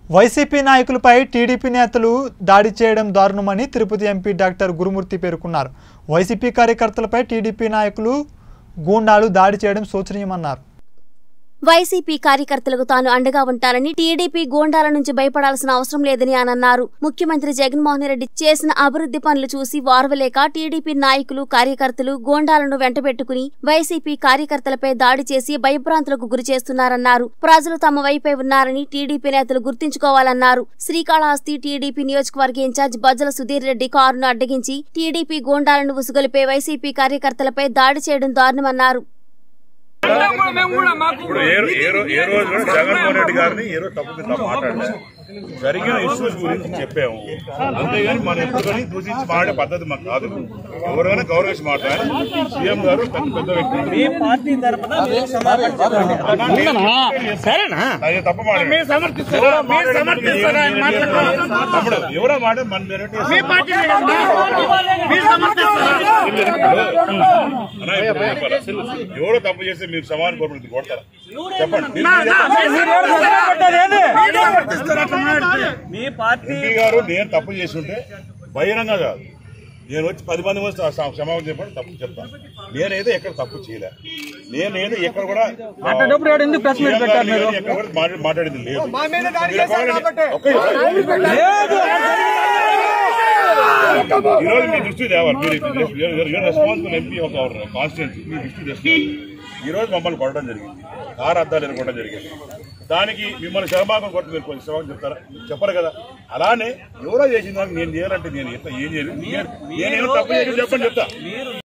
YCP నాయకులపై TDP నేతలు దాడి చేయడం దారుణమని తిరుపతి ఎంపీ డాక్టర్ గురుమూర్తి పేర్కొన్నారు వైసీపీ కార్యకర్తలపై టీడీపీ నాయకులు గూండాలు దాడి చేయడం శోచనీయమన్నారు వైసీపీ కార్యకర్తలకు తాను అండగా ఉంటానని టీడీపీ గూండాల నుంచి భయపడాల్సిన అవసరం లేదని ఆయన అన్నారు ముఖ్యమంత్రి జగన్మోహన్ రెడ్డి చేసిన అభివృద్ధి పనులు చూసి వారవలేక టీడీపీ నాయకులు కార్యకర్తలు గూండాలను వెంటబెట్టుకుని వైసీపీ కార్యకర్తలపై దాడి చేసి భయభ్రాంతులకు గురి చేస్తున్నారన్నారు ప్రజలు తమ వైపే ఉన్నారని టీడీపీ నేతలు గుర్తుంచుకోవాలన్నారు శ్రీకాళహస్తి టీడీపీ నియోజకవర్గ ఇన్ఛార్జ్ బజ్జల సుధీర్ రెడ్డి కారును అడ్డగించి టీడీపీ గూండాలను ఉసుగొలిపే వైసీపీ కార్యకర్తలపై దాడి చేయడం దారుణమన్నారు ఇప్పుడు ఏ ఏ రో- ఏ రోజు కూడా జగన్మోహన్ రెడ్డి గారిని ఏ రోజు తప్పు మీద మాట్లాడలేదు జరిగిన ఇష్యూస్ గురించి చెప్పాము అంతేగాని మనం ఎప్పుడు కానీ దూషించి మాట్లాడే పద్ధతి మాకు కాదు ఎవరైనా గౌరవించి మాట్లాడాలి సీఎం గారు పెద్ద పెద్ద వ్యక్తి మీ పార్టీ తరపున మీరు సమాధానం చెప్పండి సరేనా అది తప్ప మాట్లాడండి. తమ్ముడు ఎవరో మాట మన మీ పార్టీ అన్నా, ఇప్పుడు చెప్పాలా? ఎవరో తప్పు చేస్తే మీరు సమాన కోరుకుంటుంది కొడతారా చెప్పండి మీ పార్టీ ఎంపీ గారు నేను తప్పు చేసి ఉంటే బహిరంగ కాదు నేను వచ్చి పది మంది వచ్చి స- క్షమాపణ చెప్పండి తప్పు చెప్తాను నేనైతే ఎక్కడ తప్పు చేయలే నేనైతే ఎక్కడ కూడా మాట్లాడేటప్పుడు ఎవరు ఎందుకు ప్రెస్ మీట్ సీఎం పెట్టారు గారిని మీరు? కానీ ఎక్కడ కూడా మాట్లా- మాట్లాడింది లేదు మీరు ఒకవేళ- ఒక్క ఈ రోజు మీ దృష్టి తేవాలి మీరు రెస్పాన్సిబుల్ ఎంపీ ఒక కాన్స్టిట్యూన్సీ మీ దృష్టి తెచ్చుకోవాలి ఈ రోజు మమ్మల్ని కొట్టడం జరిగింది కారు అద్దాలు ఎరగొట్టడం జరిగింది దానికి మిమ్మల్ని క్షమాపణ కొట్టి మీరు కొంచెం క్షమాపణ చెప్తారా చెప్పరు కదా అలానే ఎవరో చేసిన దానికి నేను చేయాలంటే నేను ఎట్లా ఏం చేయలేదు నేను ఏదో తప్పు చేసి చెప్పని చెప్తా